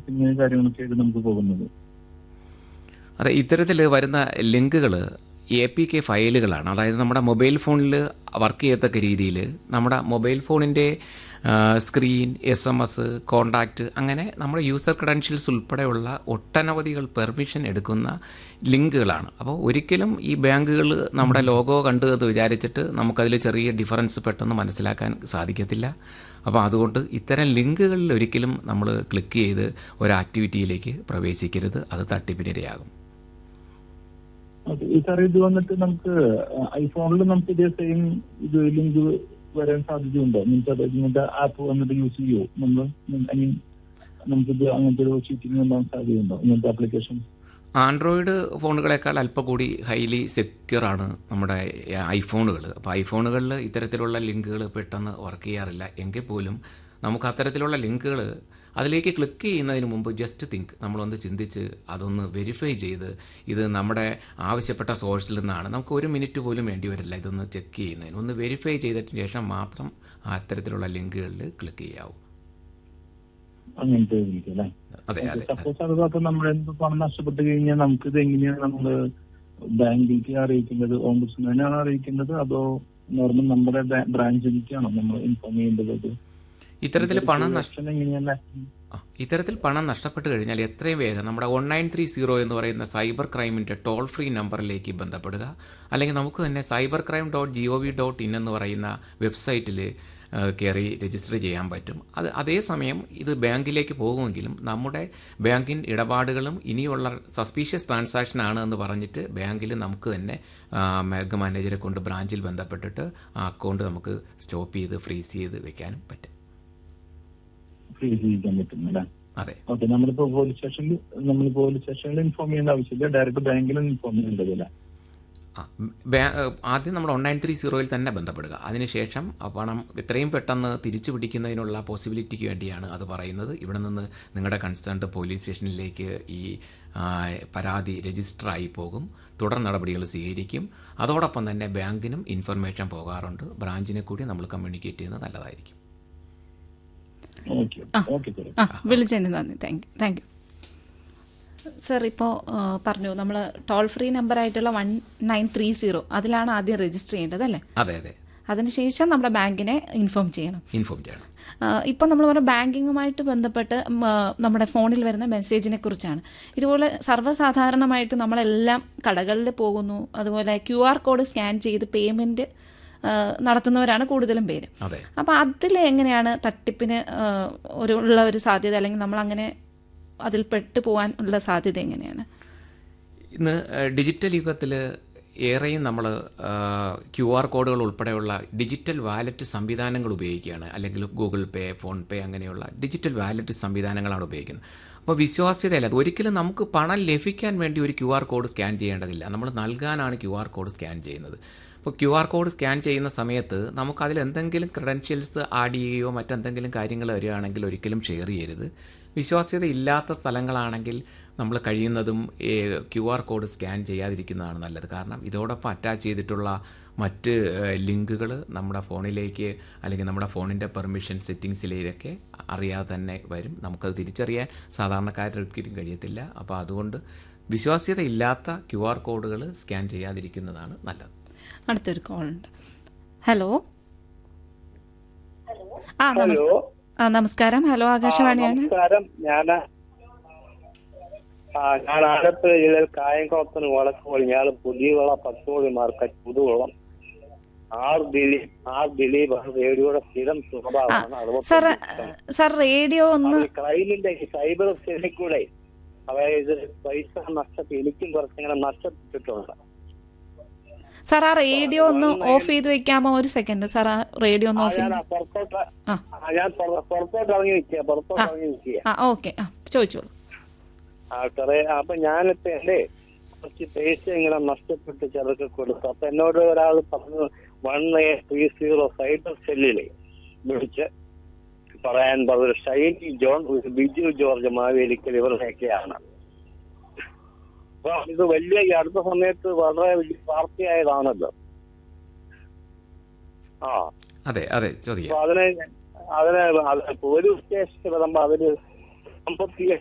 Shopping കാര്യങ്ങളൊക്കെ ആയിട്ട് നമുക്ക് പോകുന്നത് അതെ ഇത്തരത്തിൽ വരുന്ന ലിങ്കുകൾ എ പി കെ ഫയലുകളാണ് അതായത് നമ്മുടെ മൊബൈൽ ഫോണിൽ വർക്ക് ചെയ്യത്തക്ക രീതിയിൽ നമ്മുടെ മൊബൈൽ ഫോണിൻ്റെ screen S M S contact അങ്ങനെ നമ്മുടെ യൂസർ ക്രെഡൻഷ്യൽസ് ഉൾപ്പെടെയുള്ള ഒട്ടനവധികൾ പെർമിഷൻ എടുക്കുന്ന ലിങ്കുകളാണ് അപ്പോൾ ഒരിക്കലും ഈ ബാങ്കുകൾ നമ്മുടെ ലോഗോ കണ്ടു എന്ന് വിചാരിച്ചിട്ട് നമുക്കതിൽ ചെറിയ ഡിഫറൻസ് പെട്ടെന്ന് മനസ്സിലാക്കാൻ സാധിക്കത്തില്ല അപ്പോൾ അതുകൊണ്ട് ഇത്തരം ലിങ്കുകളിൽ ഒരിക്കലും നമ്മൾ ക്ലിക്ക് ചെയ്ത് ഒരു ആക്ടിവിറ്റിയിലേക്ക് പ്രവേശിക്കരുത് അത് തട്ടിപ്പിനിരയാകും ഓക്കെ ഈ സാർ ഇത് വന്നിട്ട് നമുക്ക് ഐഫോണിൽ നമുക്ക് ഇതേ സെയിം ഇത് ലിങ്ക് വരാൻ സാധ്യതയുണ്ടോ മീൻസ് അത് ഇങ്ങനത്തെ ആപ്പ് വന്നിട്ട് യൂസ് ചെയ്യുമോ നമ്മൾ ഐ മീൻ നമുക്കിത് അങ്ങനത്തെ ഒരു ചീറ്റിംഗ് ഉണ്ടാകാൻ സാധ്യതയുണ്ടോ ഇങ്ങനത്തെ ആപ്ലിക്കേഷൻ ആൻഡ്രോയിഡ് ഫോണുകളെക്കാൾ അല്പം കൂടി ഹൈലി സെക്യൂർ ആണ് നമ്മുടെ ഐഫോണുകൾ അപ്പോൾ ഐഫോണുകളിൽ ഇത്തരത്തിലുള്ള ലിങ്കുകൾ പെട്ടെന്ന് വർക്ക് ചെയ്യാറില്ല എങ്കിൽ പോലും നമുക്ക് അത്തരത്തിലുള്ള ലിങ്കുകൾ അതിലേക്ക് ക്ലിക്ക് ചെയ്യുന്നതിന് മുമ്പ് ജസ്റ്റ് തിങ്ക് നമ്മളൊന്ന് ചിന്തിച്ച് അതൊന്ന് വെരിഫൈ ചെയ്ത് ഇത് നമ്മുടെ ആവശ്യപ്പെട്ട സോഴ്സിൽ നിന്നാണ് നമുക്ക് ഒരു മിനിറ്റ് പോലും വേണ്ടി വരില്ല ഇതൊന്ന് ചെക്ക് ചെയ്യുന്നതിന് ഒന്ന് വെരിഫൈ ചെയ്തതിന് ശേഷം മാത്രം അത്തരത്തിലുള്ള ലിങ്കുകളിൽ ക്ലിക്ക് ചെയ്യാവൂ അങ്ങനത്തെ ലിങ്ക് അല്ലേ അതെ അതെ സപ്പോസ് അത് അപ്പൊ നമ്മൾ എന്ത് പണം നഷ്ടപ്പെട്ട് കഴിഞ്ഞാൽ നമുക്ക് ഇത് എങ്ങനെയാണ് നമ്മൾ ബാങ്കിലേക്ക് അറിയിക്കേണ്ടത് ഓംബുഡ്സ്മാനാണ് അറിയിക്കേണ്ടത് അതോ നോർമൽ നമ്മുടെ ബ്രാഞ്ചിലേക്കാണോ നമ്മൾ ഇൻഫോം ചെയ്യേണ്ടത് അത് ഇത്തരത്തിൽ പണം നഷ്ട നഷ്ടം എങ്ങനെയാണ് ആ, ഇത്തരത്തിൽ പണം നഷ്ടപ്പെട്ട് കഴിഞ്ഞാൽ എത്രയും വേഗം നമ്മുടെ വൺ നയൻ ത്രീ സീറോ എന്ന് പറയുന്ന സൈബർ ക്രൈമിൻ്റെ ടോൾ ഫ്രീ നമ്പറിലേക്ക് ബന്ധപ്പെടുക അല്ലെങ്കിൽ നമുക്ക് തന്നെ cyber crime dot G O V dot in എന്ന് പറയുന്ന വെബ്സൈറ്റിൽ കയറി രജിസ്റ്റർ ചെയ്യാൻ പറ്റും അത് അതേസമയം ഇത് ബാങ്കിലേക്ക് പോകുമെങ്കിലും നമ്മുടെ ബാങ്കിൻ ഇടപാടുകളും ഇനിയുള്ള സസ്പീഷ്യസ് ട്രാൻസാക്ഷൻ ആണ് എന്ന് പറഞ്ഞിട്ട് ബാങ്കിൽ നമുക്ക് തന്നെ ബാങ്ക് മാനേജറെ കൊണ്ട് ബ്രാഞ്ചിൽ ബന്ധപ്പെട്ടിട്ട് ആ അക്കൗണ്ട് നമുക്ക് സ്റ്റോപ്പ് ചെയ്ത് ഫ്രീസ് ചെയ്ത് വെക്കാനും പറ്റും ഫ്രീസ് ചെയ്യിക്കാൻ പറ്റും അല്ലേ അതെ ഓക്കെ നമ്മളിപ്പോ പോലീസ് സ്റ്റേഷനിൽ നമ്മൾ പോലീസ് സ്റ്റേഷനിൽ ഇൻഫോം ചെയ്യേണ്ട ആവശ്യമില്ല ഡയറക്റ്റ് ബാങ്കിലും ഇൻഫോം ചെയ്യേണ്ടത് അല്ലേ ആ, ബാ- ആദ്യം നമ്മൾ വൺ നയൻ ത്രീ സീറോയിൽ തന്നെ ബന്ധപ്പെടുക അതിനുശേഷം ആ പണം എത്രയും പെട്ടെന്ന് തിരിച്ചു പിടിക്കുന്നതിനുള്ള പോസിബിലിറ്റിക്ക് വേണ്ടിയാണ് അത് പറയുന്നത് ഇവിടെ നിന്ന് നിങ്ങളുടെ കൺസേൺഡ് പോലീസ് സ്റ്റേഷനിലേക്ക് ഈ ആ, പരാതി രജിസ്റ്റർ ആയി പോകും തുടർ നടപടികൾ സ്വീകരിക്കും അതോടൊപ്പം തന്നെ ബാങ്കിനും ഇൻഫർമേഷൻ പോകാറുണ്ട് ബ്രാഞ്ചിനെ കൂടി നമ്മൾ കമ്മ്യൂണിക്കേറ്റ് ചെയ്യുന്നത് നല്ലതായിരിക്കും ഓക്കെ ഓക്കെ സാർ ആ വിളിച്ചതിന് നന്ദി thank you thank you sir ഇപ്പോൾ പറഞ്ഞു നമ്മൾ ടോൾ ഫ്രീ നമ്പർ ആയിട്ടുള്ള വൺ നയൻ ത്രീ സീറോ അതിലാണ് ആദ്യം രജിസ്റ്റർ ചെയ്യേണ്ടത് അല്ലേ അതെ അതെ അതിനുശേഷം നമ്മുടെ ബാങ്കിനെ ഇൻഫോം ചെയ്യണം ഇൻഫോം ചെയ്യണം ഇപ്പം നമ്മൾ പറഞ്ഞ ബാങ്കിങ്ങുമായിട്ട് ബന്ധപ്പെട്ട് ഉം, ആ, നമ്മുടെ ഫോണിൽ വരുന്ന മെസ്സേജിനെ കുറിച്ചാണ് ഇതുപോലെ സർവ്വസാധാരണമായിട്ട് നമ്മളെല്ലാം കടകളിൽ പോകുന്നു അതുപോലെ ക്യു ആർ കോഡ് സ്കാൻ ചെയ്ത് പേയ്മെന്റ് നടത്തുന്നവരാണ് കൂടുതലും പേര് അതെ അപ്പോൾ അതിൽ എങ്ങനെയാണ് തട്ടിപ്പിന് ആ, ഒരു ഉള്ള ഒരു സാധ്യത അല്ലെങ്കിൽ നമ്മൾ അങ്ങനെ അതിൽ പെട്ടു പോകാൻ ഉള്ള സാധ്യത എങ്ങനെയാണ് ഇന്ന് ഏഹ്, ഡിജിറ്റൽ യുഗത്തിൽ ഏറെയും നമ്മൾ ക്യു ആർ കോഡുകൾ ഉൾപ്പെടെയുള്ള ഡിജിറ്റൽ വാലറ്റ് സംവിധാനങ്ങൾ ഉപയോഗിക്കുകയാണ് അല്ലെങ്കിൽ ഗൂഗിൾ പേ ഫോൺ പേ അങ്ങനെയുള്ള ഡിജിറ്റൽ വാലറ്റ് സംവിധാനങ്ങളാണ് ഉപയോഗിക്കുന്നത് അപ്പോൾ വിശ്വാസ്യതയല്ല അത് ഒരിക്കലും നമുക്ക് പണം ലഭിക്കാൻ വേണ്ടി ഒരു ക്യു ആർ കോഡ് സ്കാൻ ചെയ്യേണ്ടതില്ല നമ്മൾ നൽകാനാണ് ക്യു ആർ കോഡ് സ്കാൻ ചെയ്യുന്നത് ഇപ്പോൾ ക്യു ആർ കോഡ് സ്കാൻ ചെയ്യുന്ന സമയത്ത് നമുക്കതിൽ എന്തെങ്കിലും ക്രെഡൻഷ്യൽസ് ആഡ് ചെയ്യുകയോ മറ്റെന്തെങ്കിലും കാര്യങ്ങൾ വരികയാണെങ്കിൽ ഒരിക്കലും ഷെയർ ചെയ്യരുത് വിശ്വാസ്യത ഇല്ലാത്ത സ്ഥലങ്ങളാണെങ്കിൽ നമ്മൾ കഴിയുന്നതും ക്യു ആർ കോഡ് സ്കാൻ ചെയ്യാതിരിക്കുന്നതാണ് നല്ലത് കാരണം ഇതോടൊപ്പം അറ്റാച്ച് ചെയ്തിട്ടുള്ള മറ്റ് ലിങ്കുകൾ നമ്മുടെ ഫോണിലേക്ക് അല്ലെങ്കിൽ നമ്മുടെ ഫോണിൻ്റെ പെർമിഷൻ സെറ്റിങ്സിലേക്ക് അറിയാതെ തന്നെ വരും നമുക്കത് തിരിച്ചറിയാൻ സാധാരണക്കാരൊരിക്കലും കഴിയത്തില്ല അപ്പോൾ അതുകൊണ്ട് വിശ്വാസ്യത ഇല്ലാത്ത ക്യു ആർ കോഡുകൾ സ്കാൻ ചെയ്യാതിരിക്കുന്നതാണ് നല്ലത് അടുത്തൊരു കോൾ ഉണ്ട് ഹലോ ആ നമസ്- ഹലോ ആ നമസ്കാരം ഹലോ ആകാശവാണിയാണ് നമസ്കാരം ഞാൻ ആ ഞാൻ ആലപ്പുഴ ജില്ലയിൽ കായംകുളത്തിന് വടക്കുപോയി ഞാൻ പുതിയവള പത്തോളി market Puthuvalam R Dileep R Dileep ആണ് റേഡിയോയുടെ സ്ഥിരം സ്വഭാവമാണ് അറുപത്തി സാർ സാർ റേഡിയോ ഒന്ന് അത് ക്രൈമിന്റെ ഈ സൈബർ സെല്ലിൽ കൂടെ അതായത് പൈസ നഷ്ടപ്പെട്ട് എനിക്കും കുറച്ചിങ്ങനെ നഷ്ടപ്പെട്ടിട്ടുണ്ട് സാർ ആ റേഡിയോ ഒന്ന് ഓഫ് ചെയ്ത് വെക്കാമോ ഒരു സെക്കൻഡ് സാർ ആ റേഡിയോ ഒന്ന് ആ, ഓഫ് ഞാൻ ചെയ്ത് ആ പുറത്തോട്ട് ആ. ആ, ഞാൻ പുറ- പുറത്തോട്ട് ഇറങ്ങി നിൽക്കുക പുറത്തോട്ട് ഇറങ്ങി നിൽക്കുക ആ ഓക്കെ ആ ചോദിച്ചോളൂ ആ സാറേ അപ്പൊ ഞാനിപ്പോ എന്റെ കുറച്ച് പൈസ ഇങ്ങനെ നഷ്ടപ്പെട്ട് ചിലർക്ക് കൊടുത്തു അപ്പൊ എന്നോട് ഒരാൾ പറഞ്ഞു one eight three zero cyber സെല്ലില് വിളിച്ച് പറയാൻ പറഞ്ഞു ഷൈനി ജോൺ ഒരു ബിജു ജോർജ് മാവേലിക്കൽ ഇവരുടെയൊക്കെയാണ് അപ്പൊ ഇത് വലിയ ഈ അടുത്ത സമയത്ത് വളരെ വലിയ വാർത്തയായതാണല്ലോ ആ അതെ അതെ ചോദിക്കാം അപ്പൊ അതിനെ അതിനെ അത് പോലീസ് സ്റ്റേഷനിൽ വരുമ്പോ അവര് സാമ്പത്തിക